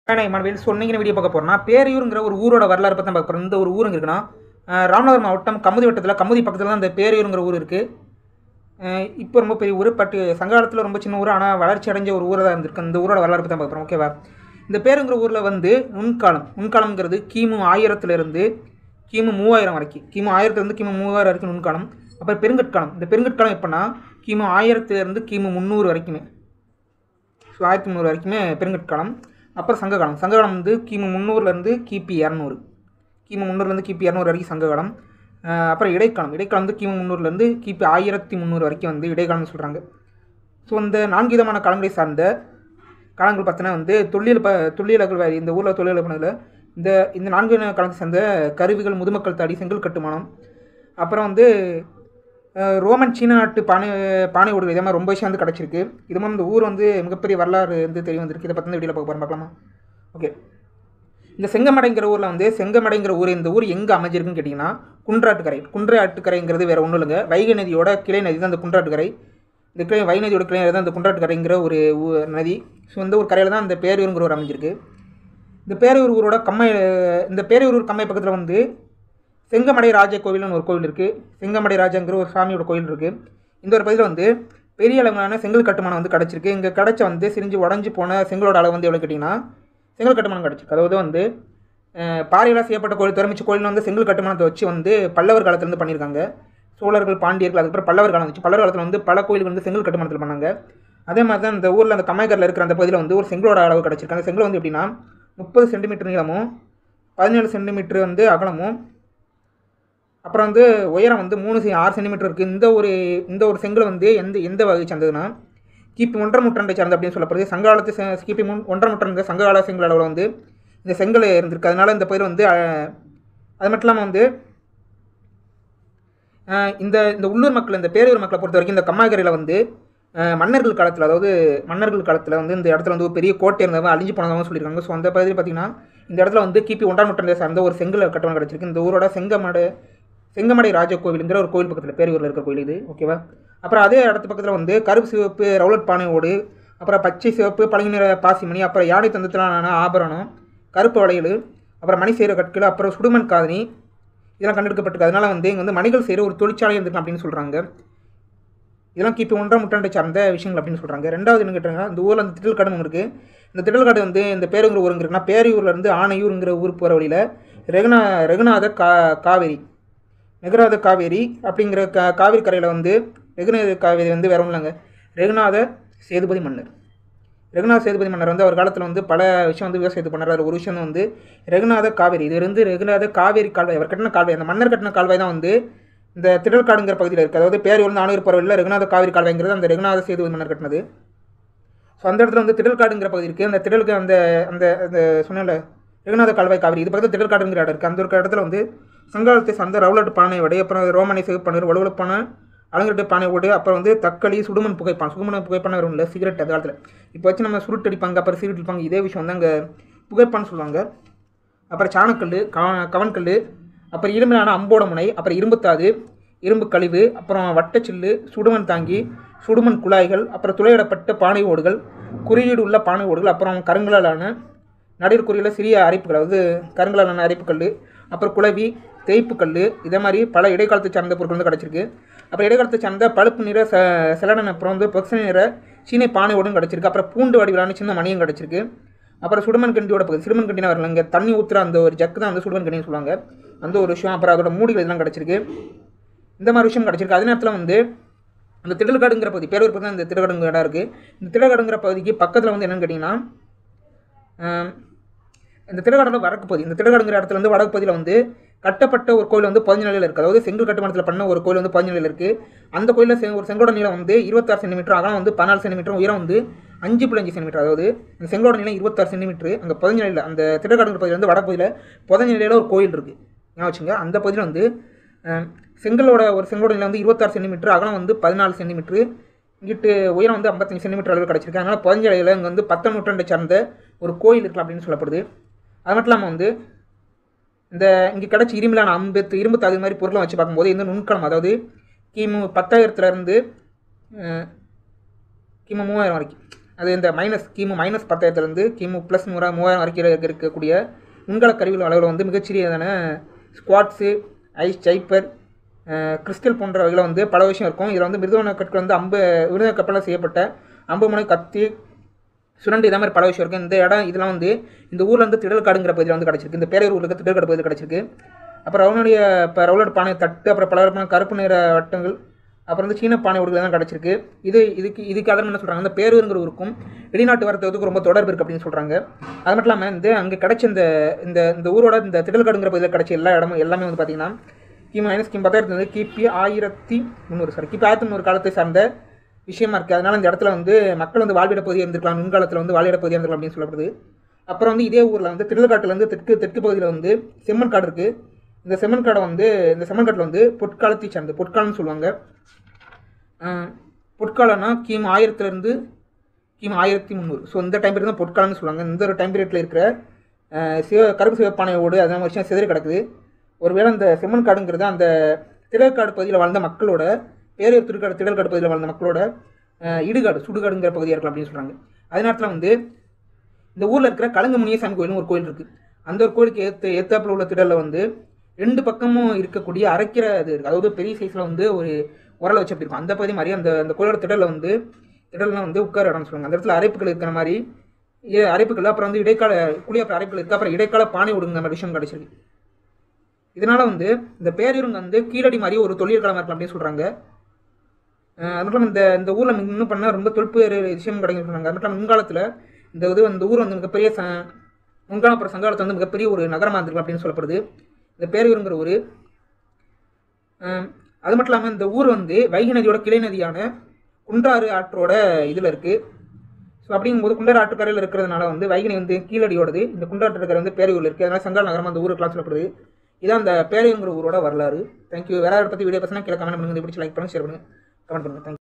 நான் மனவேல் சொன்னீங்கன்னு வீடியோ பார்க்க போறோம்னா பேரையூருங்கிற ஒரு ஊரோட வரலாறு பற்றி பார்க்க போகிறோம் இந்த ஒரு ஊருங்க இருக்குன்னா அஹ், ராமநாதபுரம் மாவட்டம் கமுதி வட்டத்தில் கமுதி பக்கத்தில் தான் இந்த பேரையூருங்கிற ஊர் இருக்குது இப்போ ரொம்ப பெரிய ஊர் பட் சங்ககாலத்தில் ரொம்ப சின்ன ஊர் ஆனால் வளர்ச்சி அடைஞ்ச ஒரு ஊராக தான் இருந்திருக்கு இந்த ஊரோட வரலாறு பற்றி தான் பார்க்க போகிறோம் ஓகேவா இந்த பேருங்கிற ஊரில் வந்து முன்காலம் முன்காலம்ங்கிறது கிமு ஆயிரத்துலேருந்து கிமு மூவாயிரம் வரைக்கும் கிமு ஆயிரத்துலேருந்து கிமு மூவாயிரம் வரைக்கும் முன்காலம் அப்புறம் பெருங்கற்காலம் இந்த பெருங்கற்காலம் எப்போனா கிமு ஆயிரத்துலேருந்து கிமு முந்நூறு வரைக்குமே ஸோ ஆயிரத்தி முந்நூறு வரைக்குமே பெருங்கற்காலம் அப்புறம் சங்ககாலம் சங்ககாலம் வந்து கிமு முந்நூறுலேருந்து கிபி இரநூறு கிமு முந்நூறுலேருந்து கிபி இரநூறு வரைக்கும் சங்ககாலம் அஹ் அப்புறம் இடைக்காலம் இடைக்காலம் வந்து கிமு முந்நூறுலேருந்து கிபி ஆயிரத்தி முந்நூறு வரைக்கும் வந்து இடைக்காலம்னு சொல்கிறாங்க ஸோ இந்த நான்கு விதமான காலங்களை சார்ந்த காலங்கள் பார்த்தீங்கன்னா வந்து தொல்லியல் ப தொல்லியல் அகழ்வாரி இந்த ஊரில் தொல்லியல் பண்ணதில் இந்த இந்த நான்கு வித காலத்தை சேர்ந்த கருவிகள் முதுமக்கள் தாடி செங்கல் கட்டுமானம் அப்புறம் வந்து அஹ், ரோமன் சீன நாட்டு பானை பானை ஓடுகள் இதே மாதிரி ரொம்ப விஷயம் வந்து கிடச்சிருக்கு இது மாதிரி இந்த ஊர் வந்து மிகப்பெரிய வரலாறு வந்து தெரிய வந்திருக்கு இதை பற்றி வீடியோவில் பார்க்க போகிறோம் பார்க்கலாமா ஓகே இந்த செங்கமடைங்கிற ஊரில் வந்து செங்கமடைங்கிற ஊர் இந்த ஊர் எங்கே அமைஞ்சிருக்குன்னு கேட்டிங்கன்னா குன்றாட்டுக்கரை குன்றாட்டுக்கரைங்கிறது வேறு ஒன்றும் இல்லைங்க வைகை நதியோட கிளை நதி தான் இந்த குன்றாட்டுக்கரை இந்த கிளை வை நதியோட கிளை நதி தான் இந்த குன்றாட்டுக்கரைங்கிற ஒரு ஊ- நதி ஸோ இந்த ஒரு கரையில் தான் இந்த பேரையூருங்கிற ஊர் அமைஞ்சிருக்கு இந்த பேரையூர் ஊரோட கம்மை இந்த பேரையூர் ஊர் கம்மை பக்கத்தில் வந்து செங்கமடை ராஜ கோவில்னு ஒரு கோவில் இருக்குது செங்கமடை ராஜாங்கிற ஒரு சாமியோட கோவில் இருக்குது இந்த ஒரு பகுதியில் வந்து பெரிய அளவிலான செங்கல் கட்டுமானம் வந்து கிடச்சிருக்கு இங்கே கிடச்ச வந்து சிரிஞ்சு உடஞ்சி போன செங்கலோட அளவு வந்து எவ்வளோ கேட்டிங்கன்னா செங்கல் கட்டுமானம் கிடச்சிருக்கு அதாவது வந்து அஹ், பாறைகளால் செய்யப்பட்ட கோயில் திறமிச்ச கோயில் வந்து செங்கல் கட்டுமானத்தை வச்சு வந்து பல்லவர் காலத்துலேருந்து பண்ணியிருக்காங்க சோழர்கள் பாண்டியர்கள் அதுக்கப்புறம் பல்லவர் காலம் வந்துச்சு பல்லவர் காலத்தில் வந்து பல கோயில்கள் வந்து செங்கல் கட்டுமானத்தில் பண்ணாங்க அதே மாதிரி தான் இந்த ஊரில் அந்த கம்மாய்கரில் இருக்கிற அந்த பகுதியில் வந்து ஒரு செங்கலோட அளவு கிடச்சிருக்கு அந்த செங்கல் வந்து எப்படின்னா முப்பது சென்டிமீட்டர் நீளமும் பதினேழு சென்டிமீட்டர் வந்து அகலமும் அப்புறம் வந்து உயரம் வந்து மூணு செ- ஆறு சென்டிமீட்டர் இருக்குது இந்த ஒரு இந்த ஒரு செங்கல் வந்து எந்த எந்த வகை சார்ந்ததுன்னா கிபி ஒன்றரை நூற்றாண்டை சார்ந்த அப்படின்னு சொல்லப்படுது சங்ககாலத்து செ- கிபி முன் ஒன்றரை நூற்றாண்டு சங்ககால செங்கல் அளவில் வந்து இந்த செங்கல் இருந்திருக்கு அதனால இந்த பயிர் வந்து அஹ், அது மட்டும் இல்லாமல் வந்து அஹ், இந்த இந்த உள்ளூர் மக்கள் இந்த பேரூர் மக்களை பொறுத்த வரைக்கும் இந்த கம்மாய்கரையில் வந்து அஹ், மன்னர்கள் காலத்தில் அதாவது மன்னர்கள் காலத்தில் வந்து இந்த இடத்துல வந்து ஒரு பெரிய கோட்டை இருந்தவங்க அழிஞ்சு போனதாக சொல்லியிருக்காங்க ஸோ அந்த பகுதியில் பார்த்தீங்கன்னா இந்த இடத்துல வந்து கிபி ஒன்றாம் நூற்றாண்டை சார்ந்த ஒரு செங்கல் கட்டணம் கிடச்சிருக்கு இந்த ஊரோட செங்கமடை செங்கமடை ராஜ கோவிலுங்கிற ஒரு கோவில் பக்கத்தில் பேரூரில் இருக்கிற கோயில் இது ஓகேவா அப்புறம் அதே இடத்து பக்கத்தில் வந்து கருப்பு சிவப்பு ரவுலட் பானை ஓடு அப்புறம் பச்சை சிவப்பு பழங்கு நிற பாசிமணி அப்புறம் யானை தந்தத்திலான ஆபரணம் கருப்பு வளையல் அப்புறம் மணி செய்கிற கற்கள் அப்புறம் சுடுமண் காதணி இதெல்லாம் கண்டெடுக்கப்பட்டிருக்கு அதனால வந்து இங்கே வந்து மணிகள் செய்கிற ஒரு தொழிற்சாலை இருந்திருக்கும் அப்படின்னு சொல்கிறாங்க இதெல்லாம் கிபி ஒன்றாம் நூற்றாண்டை சார்ந்த விஷயங்கள் அப்படின்னு சொல்கிறாங்க ரெண்டாவது என்ன கேட்டாங்கன்னா இந்த ஊரில் அந்த திடல் காடு இருக்குது இந்த திடல் காடு வந்து இந்த பேருங்கிற ஊருங்க இருக்குன்னா பேரையூர்லேருந்து ஆனையூருங்கிற ஊர் போகிற வழியில் ரெகுநா ரெகுநாத கா காவேரி ரெகுநாத காவேரி அப்படிங்கிற கா காவிரி கரையில் வந்து ரெகுநாத காவேரி வந்து வேற ஒன்றும் இல்லைங்க ரெகுநாத சேதுபதி மன்னர் ரெகுநாத சேதுபதி மன்னர் வந்து அவர் காலத்தில் வந்து பல விஷயம் வந்து விவசாயத்தை பண்ணார் அதில் ஒரு விஷயம் வந்து ரெகுநாத காவேரி இது வந்து ரெகுநாத காவேரி கால்வாய் அவர் கட்டின கால்வாய் அந்த மன்னர் கட்டின கால்வாய் தான் வந்து இந்த திடல்காடுங்கிற பகுதியில் இருக்குது அதாவது பேரூர் வந்து ஆணையர் பரவலில் ரெகுநாத காவிரி கால்வாய்ங்கிறது அந்த ரெகுநாத சேதுபதி மன்னர் கட்டினது ஸோ அந்த இடத்துல வந்து திடல்காடுங்கிற பகுதி இருக்குது அந்த திடலுக்கு அந்த அந்த அந்த சொன்னல ரெகுநாத கால்வாய் காவிரி இது பக்கத்தில் திடல்காடுங்கிற இடம் இருக்குது அந்த ஒரு இடத்துல வந்து சங்காலத்தை சார்ந்த ரவுலட் பானை வடை அப்புறம் ரோமனை சிவப்பானை வலுவலுப்பான அலங்கரிட்ட பானை ஓடு அப்புறம் வந்து தக்களி சுடுமண் புகைப்பான் சுடுமண் புகைப்பான வரும் இல்லை சிகரெட் அந்த காலத்தில் இப்போ வச்சு நம்ம சுருட்டு அடிப்பாங்க அப்புறம் சிகரெட் அடிப்பாங்க இதே விஷயம் வந்து அங்கே புகைப்பான்னு சொல்லுவாங்க அப்புறம் சாணக்கல் கவ கவன்கல் அப்புறம் இரும்பிலான அம்போட முனை அப்புறம் இரும்புத்தாது இரும்பு கழிவு அப்புறம் வட்டச்சில்லு சுடுமண் தாங்கி சுடுமண் குழாய்கள் அப்புறம் துளையிடப்பட்ட பானை ஓடுகள் குறியீடு உள்ள பானை ஓடுகள் அப்புறம் கருங்கலாலான நடுக்குறியில் சிறிய அரைப்புகள் அதாவது கருங்கலாலான அரைப்புக்கல் அப்புறம் குளவி தேய்ப்புக்கல் இதே மாதிரி பல இடைக்காலத்தை சார்ந்த பொருட்கள் வந்து கிடச்சிருக்கு அப்புறம் இடைக்காலத்தை சார்ந்த பழுப்பு நிற ச செலடன் அப்புறம் வந்து பக்ச நிற சீனை பானை ஓடும் கிடச்சிருக்கு அப்புறம் பூண்டு வடிவிலான சின்ன மணியும் கிடச்சிருக்கு அப்புறம் சுடுமண் கண்டியோட பகுதி சுடுமண் கண்டினா வரல இங்கே தண்ணி ஊற்றுற அந்த ஒரு ஜக்கு தான் வந்து சுடுமண் கண்டின்னு சொல்லுவாங்க அந்த ஒரு விஷயம் அப்புறம் அதோட மூடிகள் இதெல்லாம் கிடச்சிருக்கு இந்த மாதிரி விஷயம் கிடச்சிருக்கு அதே நேரத்தில் வந்து அந்த திடல்காடுங்கிற பகுதி பேரூர் பக்கம் இந்த திடல்காடுங்கிற இடம் இருக்குது இந்த திடல்காடுங்கிற பகுதிக்கு பக்கத்தில் வந்து என்னென்னு கேட்டிங்கன்னா ஆம், இந்த திடல்காடோட வடக்கு பகுதி இந்த திடல்காடுங்கிற இடத்துல வந்து வடக்கு பகுதியில் வந்து கட்டப்பட்ட ஒரு கோயில் வந்து பதினஞ்சு நிலையில் இருக்குது அதாவது செங்கல் கட்டுமானத்தில் பண்ண ஒரு கோயில் வந்து பதினஞ்சு நிலையில் இருக்குது அந்த கோயிலில் செ- ஒரு செங்கோட நீளம் வந்து இருபத்தாறு சென்டிமீட்டர் அகலம் வந்து பதினாலு சென்டிமீட்டர் உயரம் வந்து அஞ்சு புள்ளி அஞ்சு சென்டிமீட்டர் அதாவது இந்த செங்கோட நீளம் இருபத்தாறு சென்டிமீட்டர் அங்கே பதினஞ்சு நிலையில் அந்த திடல்காடுங்கிற பகுதியில் வந்து வடக்கு பகுதியில் பதினஞ்சு நிலையில் ஒரு கோயில் இருக்குது ஞாபகம் வச்சுங்க அந்த பகுதியில் வந்து அஹ், செங்கலோட ஒரு செங்கோட நிலம் வந்து இருபத்தாறு சென்டிமீட்டர் அகலம் வந்து பதினாலு சென்டிமீட்டர் இங்கிட்டு உயரம் வந்து ஐம்பத்தஞ்சு சென்டிமீட்டர் அளவு கிடச்சிருக்கு அதனால் பதினஞ்சு அலையில் இங்கே வந்து பத்தாம் நூற்றாண்டை சார்ந்த ஒரு கோயில் இருக்கலாம் அப்படின்னு சொல்லப்படுது அது மட்டும் இல்லாமல் வந்து இந்த இங்கே கிடச்ச இரும்பிலான அம்பத்து இரும்பு தாது மாதிரி பொருட்களை வச்சு பார்க்கும்போது இந்த நுண்கலம் அதாவது கிமு பத்தாயிரத்துலேருந்து கிமு மூவாயிரம் வரைக்கும் அது இந்த மைனஸ் கிமு மைனஸ் பத்தாயிரத்துலேருந்து கிமு ப்ளஸ் நூறா மூவாயிரம் வரைக்கும் இருக்க- இருக்கக்கூடிய விண்கல கருவிகள் அளவில் வந்து மிகச்சிறியதான ஸ்குவாட்ஸு ஐஸ் சைப்பர் கிறிஸ்டல் போன்ற வகையில் வந்து பல விஷயம் இருக்கும் இதில் வந்து மிருதுவன கற்கள் வந்து அம்பு விருத கப்பலால் செய்யப்பட்ட அம்பு முனை கத்தி சுரண்டு இதே மாதிரி பல விஷயம் இருக்குது இந்த இடம் இதெல்லாம் வந்து இந்த ஊரில் வந்து திடல்காடுங்கிற பகுதியில் வந்து கிடச்சிருக்கு இந்த பேரையூர் ஊருக்கு திடல்காடு பகுதியில் கிடச்சிருக்கு அப்புறம் அவனுடைய இப்போ ரவுலட் பானை தட்டு அப்புறம் பல கருப்பு நிற வட்டங்கள் அப்புறம் வந்து சீன பானை உடுகள் தான் கிடச்சிருக்கு இது இதுக்கு இதுக்கு அதன் என்ன சொல்கிறாங்க இந்த பேரூருங்கிற ஊருக்கும் வெளிநாட்டு வர்த்தகத்துக்கும் ரொம்ப தொடர்பு இருக்குது அப்படின்னு சொல்கிறாங்க அது மட்டும் இல்லாமல் இந்த அங்கே கிடைச்ச இந்த இந்த இந்த ஊரோட இந்த திடல்காடுங்கிற பகுதியில் கிடைச்ச எல்லா இடமும் எல்லாமே வந்து பார்த்திங்கன்னா கிமு மைனஸ் கிமு பத்தாயிரத்து வந்து கிபி ஆயிரத்தி முந்நூறு சாரி கிபி ஆயிரத்தி முந்நூறு காலத்தை சார்ந்த விஷயமா இருக்குது அதனால் இந்த இடத்துல வந்து மக்கள் வந்து வாழ்விட பகுதியாக இருந்திருக்கலாம் முன்காலத்தில் வந்து வாழ்விட பகுதியாக இருந்திருக்கலாம் அப்படின்னு சொல்லப்படுது அப்புறம் வந்து இதே ஊரில் வந்து திருவிழக்காட்டிலேருந்து தெற்கு தெற்கு பகுதியில் வந்து செம்மண் காடு இருக்குது இந்த செம்மண் காடை வந்து இந்த செம்மண் காட்டில் வந்து பொற்காலத்தை சார்ந்து பொற்காலம்னு சொல்லுவாங்க ஆஹ் பொற்காலம்னா கிமு ஆயிரத்துலேருந்து கிமு ஆயிரத்தி முந்நூறு ஸோ இந்த டைம் பீரியட் தான் பொற்காலம்னு சொல்லுவாங்க இந்த ஒரு டைம் பீரியடில் இருக்கிற ஆஹ் சிவ கருப்பு சிவப்பானை ஓடு அதெல்லாம் விஷயம் சிதறி கிடக்குது ஒருவேளை அந்த செம்மண் காடுங்கிறது அந்த திடற்காடு பகுதியில் வாழ்ந்த மக்களோட பேரூர் திருக்காடு திடற்காடு பகுதியில் வாழ்ந்த மக்களோட ஆஹ் இடுகாடு சுடுகாடுங்கிற பகுதியாக இருக்கலாம் அப்படின்னு சொல்கிறாங்க அதே நேரத்தில் வந்து இந்த ஊரில் இருக்கிற கலங்க முனியசாமி கோயில்னு ஒரு கோயில் இருக்குது அந்த ஒரு கோயிலுக்கு ஏற்று ஏத்தாப்புல உள்ள திடலில் வந்து ரெண்டு பக்கமும் இருக்கக்கூடிய அரைக்கிற இது இருக்குது அதாவது பெரிய சைஸில் வந்து ஒரு உரலை வச்சு அப்படி இருக்கும் அந்த பகுதி மாதிரி அந்த அந்த கோயிலோட திடலில் வந்து திடல்லாம் வந்து உட்கார இடம்னு சொல்லுவாங்க அந்த இடத்துல அரைப்புகள் இருக்கிற மாதிரி ஏ- அரைப்புகள் அப்புறம் வந்து இடைக்கால குளியப்புற அரைப்புகள் இருக்குது அப்புறம் இடைக்கால பானை விடுங்க மாதிரி விஷயம் கிடச்சிருக்கு இதனால வந்து இந்த பேரூருங்க வந்து கீழடி மாதிரி ஒரு தொழில் களமாக இருக்கலாம் அப்படின்னு சொல்கிறாங்க அது மட்டும் இல்லாம இந்த இந்த ஊரில் இன்னும் பண்ணால் ரொம்ப தொல்பேறு விஷயம் கிடைக்கும் சொன்னாங்க அது மட்டும் இல்லாம முன்காலத்தில் இந்த இது இந்த ஊர் வந்து மிகப்பெரிய ச முன்கால அப்புறம் சங்காலத்தில் வந்து மிகப்பெரிய ஒரு நகரமாக இருந்திருக்கும் அப்படின்னு சொல்லப்படுது இந்த பேரூருங்கிற ஊர் அது மட்டும் இல்லாமல் இந்த ஊர் வந்து வைகை நதியோட கிளை நதியான குன்றாறு ஆற்றோட இதில் இருக்குது ஸோ அப்படிங்கும்போது குண்டாறு ஆற்றுக்கரையில் இருக்கிறதுனால வந்து வைகை நதி வந்து கீழடியோடது இந்த குண்டாற்றுக்கரை வந்து பேரையூரில் இருக்குது அதனால் சங்கால நகரமாக அந்த ஊருக்குலாம் சொல்லப்படுது இதான் அந்த பேரையூருங்கிற ஊரோட வரலாறு தேங்க்யூ வேற யாரை பற்றி வீடியோ பற்றினா கீழே கமெண்ட் பண்ணுங்க பிடிச்சி லைக் பண்ணுங்க ஷேர் பண்ணுங்க கமெண்ட் பண்ணுங்க தேங்க்யூ